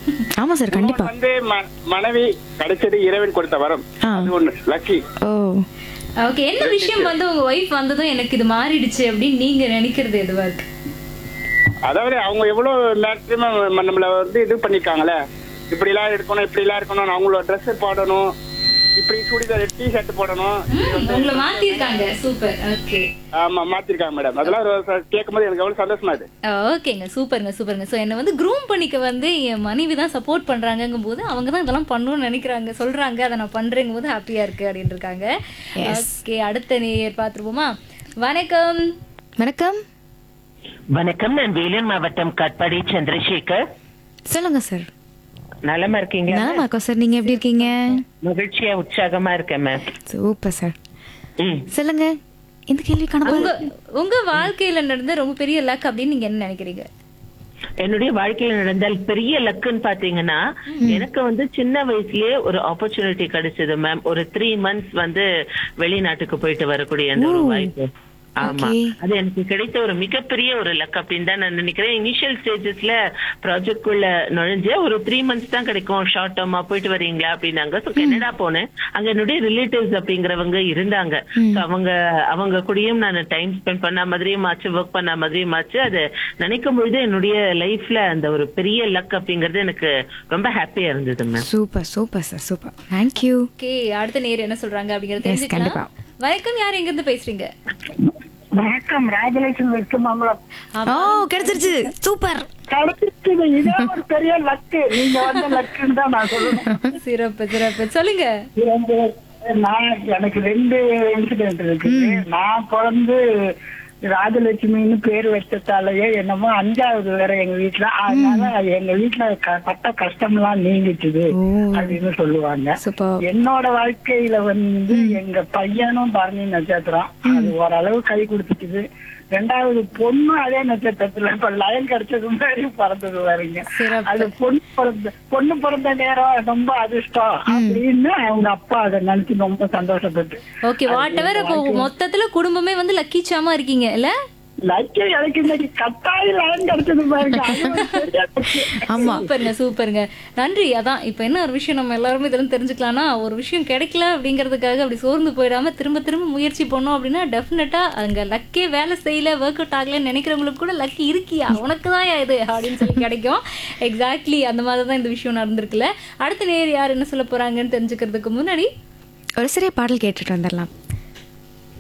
ஆமா சார் கண்டிப்பா வந்து ம- மனைவி கிடைச்சது இறைவன் கொடுத்த வரம் ஆ. அது ஒண்ணு லக்கி ஓ ஓகே என்ன விஷயம் வந்து உங்க ஒய்ஃப் வந்ததும் எனக்கு இது மாறிடுச்சு அப்படின்னு நீங்க நினைக்கிறது எதுவா இருக்கு அதாவது அவங்க எவ்வளவு மேக்சிமம் நம்மள வந்து இது பண்ணிருக்காங்களே இப்படி எல்லாம் இருக்கணும் இப்படி எல்லாம் இருக்கணும் அவங்களோட ட்ரெஸ் போடணும் இப்படி சுடிதார் டி ஷர்ட் போடணும் ம், உங்களை மாத்திருக்காங்க சூப்பர் ஓகே ஆமா மாத்திருக்காங்க மேடம் அதெல்லாம் கேட்கும் போது எனக்கு எவ்வளவு சந்தோஷமா இது ஓகேங்க சூப்பருங்க சூப்பருங்க ஸோ என்னை வந்து க்ரூம் பண்ணிக்க வந்து என் மனைவி தான் சப்போர்ட் பண்றாங்கங்கும் போது அவங்க தான் இதெல்லாம் பண்ணணும்னு நினைக்கிறாங்க சொல்றாங்க அதை நான் பண்றேங்கும் போது ஹாப்பியா இருக்கு அப்படின்னு இருக்காங்க ஓகே அடுத்த நேயர் பார்த்துருவோமா வணக்கம் வணக்கம் வணக்கம் நான் வேலூர் மாவட்டம் காட்பாடி சந்திரசேகர் சொல்லுங்க சார் நலமா இருக்கீங்களா நலமா இருக்கோம் சார் நீங்க எப்படி இருக்கீங்க மகிழ்ச்சியா உற்சாகமா இருக்கேன் மேம் சூப்பர் சார் ம். சொல்லுங்க இந்த கேள்விக்கான பதில் உங்க உங்க வாழ்க்கையில நடந்த ரொம்ப பெரிய லக் அப்படின்னு நீங்க என்ன நினைக்கிறீங்க என்னுடைய வாழ்க்கையில நடந்தால் பெரிய லக்குன்னு பாத்தீங்கன்னா எனக்கு வந்து சின்ன வயசுலயே ஒரு ஆப்பர்ச்சுனிட்டி கிடைச்சது மேம் ஒரு த்ரீ மந்த்ஸ் வந்து வெளிநாட்டுக்கு போயிட்டு வரக்கூடிய அந்த ஒரு வாய்ப்பு ஆமா Okay. அது எனக்கு கிடைத்த ஒரு மிகப்பெரிய ஒரு லக் அப்படின்னு தான் நான் நினைக்கிறேன் இனிஷியல் ஸ்டேஜஸ்ல ப்ராஜெக்ட் குள்ள நுழைஞ்ச ஒரு த்ரீ மந்த்ஸ் தான் கிடைக்கும் ஷார்ட் டேர்மா போயிட்டு வரீங்களா அப்படின்னாங்க ஸோ கனடா போனேன் அங்க என்னுடைய ரிலேட்டிவ்ஸ் அப்படிங்கிறவங்க இருந்தாங்க So அவங்க அவங்க கூடயும் நான் டைம் ஸ்பெண்ட் பண்ண மாதிரியும் ஆச்சு ஒர்க் பண்ண மாதிரியும் ஆச்சு அது நினைக்கும் பொழுது என்னுடைய லைஃப்ல அந்த ஒரு பெரிய லக் அப்படிங்கிறது எனக்கு ரொம்ப ஹாப்பியா இருந்தது ma'am super super sir super thank you okay அடுத்த நேர் என்ன சொல்றாங்க அப்படிங்கறது Yes, தெரிஞ்சுக்கலாம் வணக்கம் யார் எங்க இருந்து பேசுறீங்க வணக்கம் ராஜலட்சுமி வெற்றி மாமலம் ஓ கிடைச்சிருச்சு சூப்பர் கிடைச்சிருக்குது இதே ஒரு பெரிய லக்கு நீங்க வந்த லக்குன்னு தான் நான் சொல்லணும் சிறப்பு சிறப்பு சொல்லுங்க ரெண்டு நான் எனக்கு ரெண்டு இன்சிடென்ட் இருக்குது நான் பிறந்து ராஜலட்சுமின்னு பேர் வச்சதாலயே என்னமோ அஞ்சாவது வேற எங்க வீட்டுல அதனால எங்க வீட்டுல க- பட்ட கஷ்டம்லாம் நீங்கிச்சுது ஓ. அப்படின்னு சொல்லுவாங்க சூப்பர் என்னோட வாழ்க்கையில வந்து எங்க பையனும் பரணி நட்சத்திரம் அது ஓரளவு கை கொடுத்துச்சுது ரெண்டாவது பொண்ணு அதே நட்சத்திரத்துல இப்ப லயன் கிடைச்சது மாதிரி பிறந்தது வரீங்க சிறப்பு. அது பொண்ணு பிறந்த பொண்ணு பிறந்த நேரம் ரொம்ப அதிர்ஷ்டம் அப்படின்னு அவங்க அப்பா அதை நினைச்சு ரொம்ப சந்தோஷப்பட்டு ஓகே வாட் எவர் இப்போ மொத்தத்துல குடும்பமே வந்து லக்கி சாமா இருக்கீங்க இல்ல லட்சம் எனக்கு இன்னைக்கு கட்டாயம் லயன் கிடைச்சது பாருங்க அது ஒரு பெரிய lucky. ஆமா சூப்பருங்க சூப்பருங்க நன்றி அதான் இப்போ என்ன ஒரு விஷயம் நம்ம எல்லாருமே இதெல்லாம் தெரிஞ்சுக்கலாம்னா ஒரு விஷயம் கிடைக்கல அப்படிங்கிறதுக்காக அப்படி சோர்ந்து போயிடாம திரும்ப திரும்ப முயற்சி பண்ணோம் அப்படின்னா டெஃபினட்டா அங்க லக்கே வேலை செய்யல ஒர்க் அவுட் ஆகலன்னு நினைக்கிறவங்களுக்கு கூட லக்கி இருக்கியா உனக்கு தான் இது அப்படின்னு சொல்லி கிடைக்கும் எக்ஸாக்ட்லி அந்த மாதிரி தான் இந்த விஷயம் நடந்திருக்குல்ல அடுத்த நேர் யார் என்ன சொல்ல போறாங்கன்னு தெரிஞ்சுக்கிறதுக்கு முன்னாடி ஒரு சிறிய பாடல் கேட்டுட்டு வந்துடலாம்